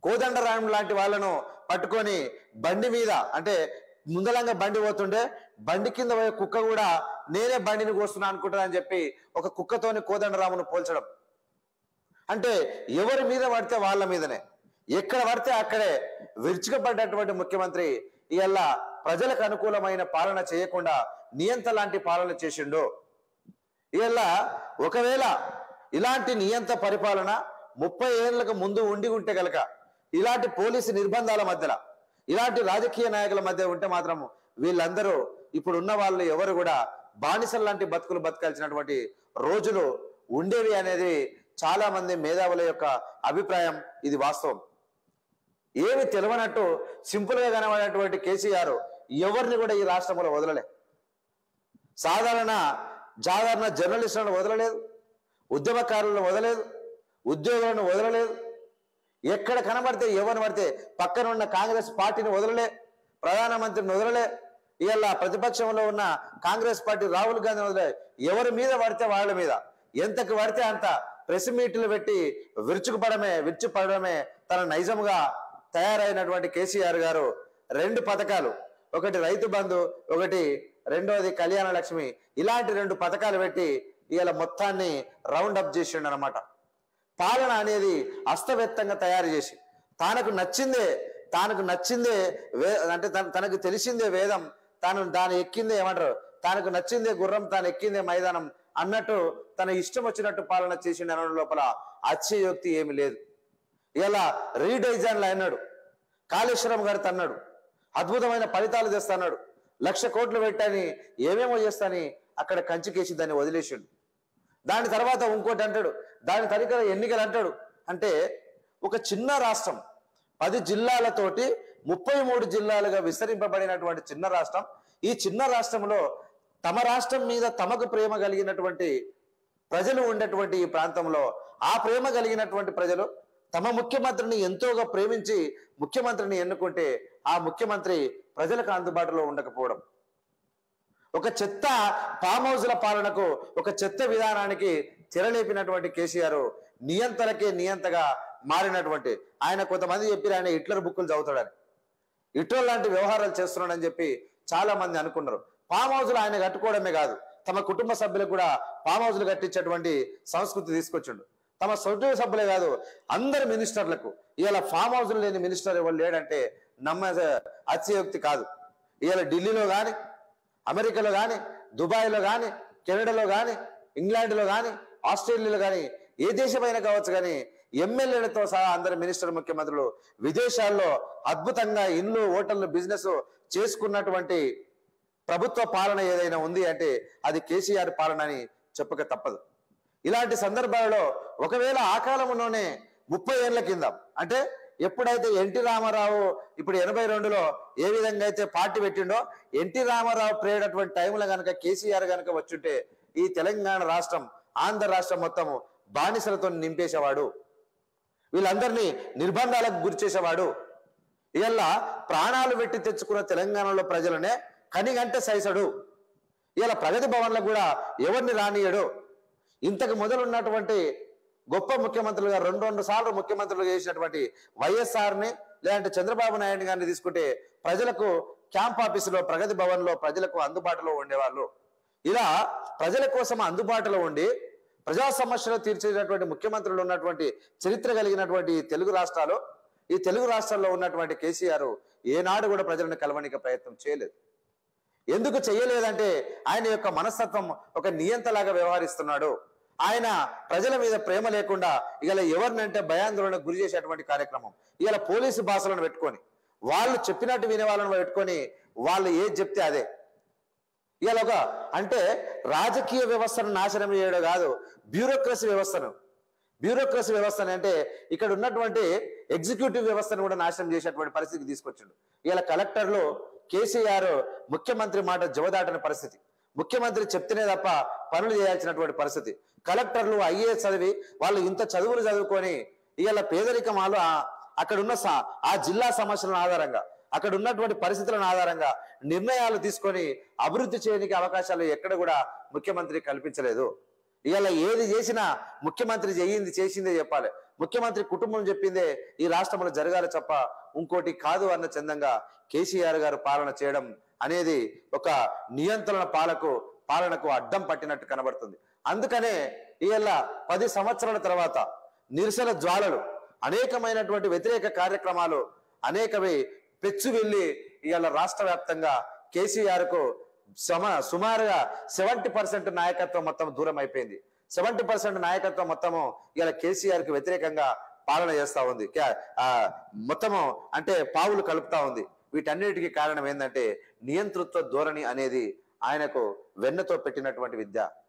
కోదండరాం లాంటి వాళ్ళను పట్టుకొని బండి మీద అంటే ముందలంగా బండి పోతుంటే బండి కింద పోయే కుక్క కూడా నేనే బండిని కోస్తున్నా అనుకుంటున్నా అని చెప్పి ఒక కుక్కతోని కోదండరామును పోల్చడం అంటే ఎవరి మీద పడితే వాళ్ళ మీదనే ఎక్కడ పడితే అక్కడే విరుచుకపడ్డటువంటి ముఖ్యమంత్రి ఇవాళ ప్రజలకు అనుకూలమైన పాలన చేయకుండా నియంత లాంటి పాలన చేసిండు ఇవాళ ఒకవేళ ఇలాంటి నియంత పరిపాలన ముప్పై ఏళ్ళకు ముందు ఉండి ఉంటే గనక ఇలాంటి పోలీసు నిర్బంధాల మధ్యలో ఇలాంటి రాజకీయ నాయకుల మధ్య ఉంటే మాత్రం వీళ్ళందరూ ఇప్పుడు ఉన్న వాళ్ళు ఎవరు కూడా బానిసల లాంటి బతుకులు బతకాల్సినటువంటి రోజులు ఉండేవి అనేది చాలా మంది మేధావుల యొక్క అభిప్రాయం ఇది వాస్తవం ఏమి తెలియనట్టు సింపుల్ గా కనబడినటువంటి కేసీఆర్ ఎవరిని కూడా ఈ రాష్ట్రంలో వదలలే సాధారణ సాధారణ జర్నలిస్టులను వదలలేదు ఉద్యమకారులను వదలలేదు ఉద్యోగులను వదలలేదు ఎక్కడ కనబడితే ఎవరిని పడితే పక్కన ఉన్న కాంగ్రెస్ పార్టీని వదలలే ప్రధానమంత్రిని వదలలే ఇవాళ ప్రతిపక్షంలో ఉన్న కాంగ్రెస్ పార్టీ రాహుల్ గాంధీని వదలే ఎవరి మీద పడితే వాళ్ళ మీద ఎంతకు పడితే అంత ప్రెస్ మీట్లు పెట్టి విరుచుకుపడమే విరుచుపడమే తన నైజంగా తయారైనటువంటి కేసీఆర్ గారు రెండు పథకాలు ఒకటి రైతు బంధు ఒకటి రెండోది కళ్యాణ లక్ష్మి ఇలాంటి రెండు పథకాలు పెట్టి ఇవాళ మొత్తాన్ని రౌండ్ అప్ చేసిండు అనమాట పాలన అనేది అస్తవ్యక్తంగా తయారు చేసి తనకు నచ్చిందే తనకు నచ్చిందే వే అంటే తన- తనకు తెలిసిందే వేదం తాను దాని ఎక్కిందే ఏమంటారు తనకు నచ్చిందే గుర్రం తాను ఎక్కిందే మైదానం అన్నట్టు తన ఇష్టం వచ్చినట్టు పాలన చేసిండు అనడం లోపల అత్యయోక్తి ఏమి లేదు ఇలా రీడైజన్లు అన్నాడు కాళేశ్వరం గారు తన్నాడు అద్భుతమైన ఫలితాలు తెస్తాడు లక్ష కోట్లు పెట్టని ఏమేమో చేస్తాని అక్కడ కంచికేసి దాన్ని వదిలేసిండు దాని తర్వాత ఇంకోటి అంటాడు దాని తరికల ఎన్నికలు అంటాడు అంటే ఒక చిన్న రాష్ట్రం పది జిల్లాలతోటి ముప్పై మూడు జిల్లాలుగా విస్తరింపబడినటువంటి చిన్న రాష్ట్రం ఈ చిన్న రాష్ట్రంలో తమ రాష్ట్రం మీద తమకు ప్రేమ కలిగినటువంటి ప్రజలు ఉండేటువంటి ఈ ప్రాంతంలో ఆ ప్రేమ కలిగినటువంటి ప్రజలు తమ ముఖ్యమంత్రిని ఎంతోగా ప్రేమించి ముఖ్యమంత్రిని ఎన్నుకుంటే ఆ ముఖ్యమంత్రి ప్రజలకు అందుబాటులో ఉండకపోవడం ఒక చెత్త ఫామ్ హౌస్ల పాలనకు ఒక చెత్త విధానానికి తెరలేపినటువంటి కేసీఆర్ నియంతలకే నియంతగా మారినటువంటి ఆయన కొంతమంది చెప్పి ఆయన హిట్లర్ బుక్కులు చదువుతాడని హిట్లర్ లాంటి వ్యవహారాలు చేస్తున్నాడని చెప్పి చాలా మంది అనుకున్నారు ఫామ్ హౌస్లు ఆయన కట్టుకోవడమే కాదు తమ కుటుంబ సభ్యులకు కూడా ఫామ్ హౌస్లు కట్టించేటువంటి సంస్కృతి తీసుకొచ్చిండు తమ సొంత సభ్యులే కాదు అందరి మినిస్టర్లకు ఇవాళ ఫామ్ హౌస్లు లేని మినిస్టర్ ఎవరు లేడంటే నమ్మ అత్యయోక్తి కాదు ఇవాళ ఢిల్లీలో కానీ అమెరికాలో కానీ దుబాయ్లో కానీ కెనడాలో కానీ ఇంగ్లాండ్లో కానీ ఆస్ట్రేలియాలో కానీ ఏ దేశమైనా కావచ్చు కానీ ఎమ్మెల్యేలతో సహా అందరి మినిస్టర్ ముఖ్యమంత్రులు విదేశాల్లో అద్భుతంగా ఇల్లు హోటళ్ళు బిజినెస్ చేసుకున్నటువంటి ప్రభుత్వ పాలన ఏదైనా ఉంది అంటే అది కేసీఆర్ పాలన అని చెప్పక తప్పదు ఇలాంటి సందర్భాలలో ఒకవేళ ఆ కాలంలోనే ముప్పై ఏళ్ల కింద అంటే ఎప్పుడైతే ఎన్టీ రామారావు ఇప్పుడు ఎనభై రెండులో ఏ విధంగా అయితే పార్టీ పెట్టిండో ఎన్టీ రామారావు ప్రేరేటటువంటి టైంలో కనుక కేసీఆర్ కనుక వచ్చుంటే ఈ తెలంగాణ రాష్ట్రం ఆంధ్ర రాష్ట్రం మొత్తము బానిసలతో నింపేసేవాడు వీళ్ళందరినీ నిర్బంధాలకు గురి చేసేవాడు ఇలా ప్రాణాలు పెట్టి తెచ్చుకున్న తెలంగాణలో ప్రజలనే కనిగంటే సైసడు ఇలా ప్రగతి భవన్లకు కూడా ఎవరిని రానియడు ఇంతకు మొదలున్నటువంటి గొప్ప ముఖ్యమంత్రులుగా రెండు రెండు సార్లు ముఖ్యమంత్రులుగా చేసినటువంటి వైఎస్ఆర్ని లేదంటే చంద్రబాబు నాయుడు గారిని తీసుకుంటే ప్రజలకు క్యాంప్ ఆఫీసులో ప్రగతి భవన్లో ప్రజలకు అందుబాటులో ఉండేవాళ్ళు ఇలా ప్రజల కోసం అందుబాటులో ఉండి ప్రజా సమస్యలు తీర్చేటటువంటి ముఖ్యమంత్రులు ఉన్నటువంటి చరిత్ర కలిగినటువంటి ఈ తెలుగు రాష్ట్రాలు ఈ తెలుగు రాష్ట్రాల్లో ఉన్నటువంటి కేసీఆర్ ఏనాడు కూడా ప్రజలను కలవనికి ప్రయత్నం చేయలేదు ఎందుకు చేయలేదంటే ఆయన యొక్క మనస్తత్వం ఒక నియంతలాగా వ్యవహరిస్తున్నాడు ఆయన ప్రజల మీద ప్రేమ లేకుండా ఇలా ఎవరినంటే భయాందోళనకు గురి చేసేటువంటి కార్యక్రమం ఇలా పోలీసు భాషలను పెట్టుకొని వాళ్ళు చెప్పినట్టు వినే వాళ్ళని పెట్టుకొని వాళ్ళు ఏది చెప్తే అదే ఇవాళ ఒక అంటే రాజకీయ వ్యవస్థను నాశనం చేయడం కాదు బ్యూరోక్రసీ వ్యవస్థను బ్యూరోక్రసీ వ్యవస్థను అంటే ఇక్కడ ఉన్నటువంటి ఎగ్జిక్యూటివ్ వ్యవస్థను కూడా నాశనం చేసేటువంటి పరిస్థితికి తీసుకొచ్చిండు ఇలా కలెక్టర్లు కేసీఆర్ ముఖ్యమంత్రి మాట జవదాటని పరిస్థితి ముఖ్యమంత్రి చెప్తేనే తప్ప పనులు చేయాల్సినటువంటి పరిస్థితి కలెక్టర్లు ఐఏఎస్ చదివి వాళ్ళు ఇంత చదువులు చదువుకొని ఇవాళ పేదరికం వాళ్ళు ఆ- అక్కడ ఉన్న స- ఆ జిల్లా సమస్యల ఆధారంగా అక్కడ ఉన్నటువంటి పరిస్థితులను ఆధారంగా నిర్ణయాలు తీసుకొని అభివృద్ధి చేయడానికి అవకాశాలు ఎక్కడ కూడా ముఖ్యమంత్రి కల్పించలేదు ఇవాళ ఏది చేసినా ముఖ్యమంత్రి చేయింది చేసిందే చెప్పాలి ముఖ్యమంత్రి కుటుంబం చెప్పిందే ఈ రాష్ట్రంలో జరగాలి తప్ప ఇంకోటి కాదు అన్న చందంగా కేసీఆర్ గారు పాలన చేయడం అనేది ఒక నియంత్రణ పాలకు పాలనకు అడ్డం పట్టినట్టు కనబడుతుంది అందుకనే ఇవాళ పది సంవత్సరాల తర్వాత నిరసన జ్వాలలు అనేకమైనటువంటి వ్యతిరేక కార్యక్రమాలు అనేకవి పెచ్చు వెళ్ళి ఇవాళ రాష్ట్ర వ్యాప్తంగా కేసీఆర్ కు సమ సుమారుగా సెవెంటీ పర్సెంట్ నాయకత్వం మొత్తం దూరం అయిపోయింది సెవెంటీ పర్సెంట్ నాయకత్వం మొత్తము ఇలా కేసీఆర్ కి వ్యతిరేకంగా పాలన చేస్తా ఉంది కే- ఆ, మొత్తము అంటే పావులు కలుపుతా ఉంది వీటన్నిటికీ కారణం ఏంటంటే నియంతృత్వ ధోరణి అనేది ఆయనకు వెన్నతో పెట్టినటువంటి విద్య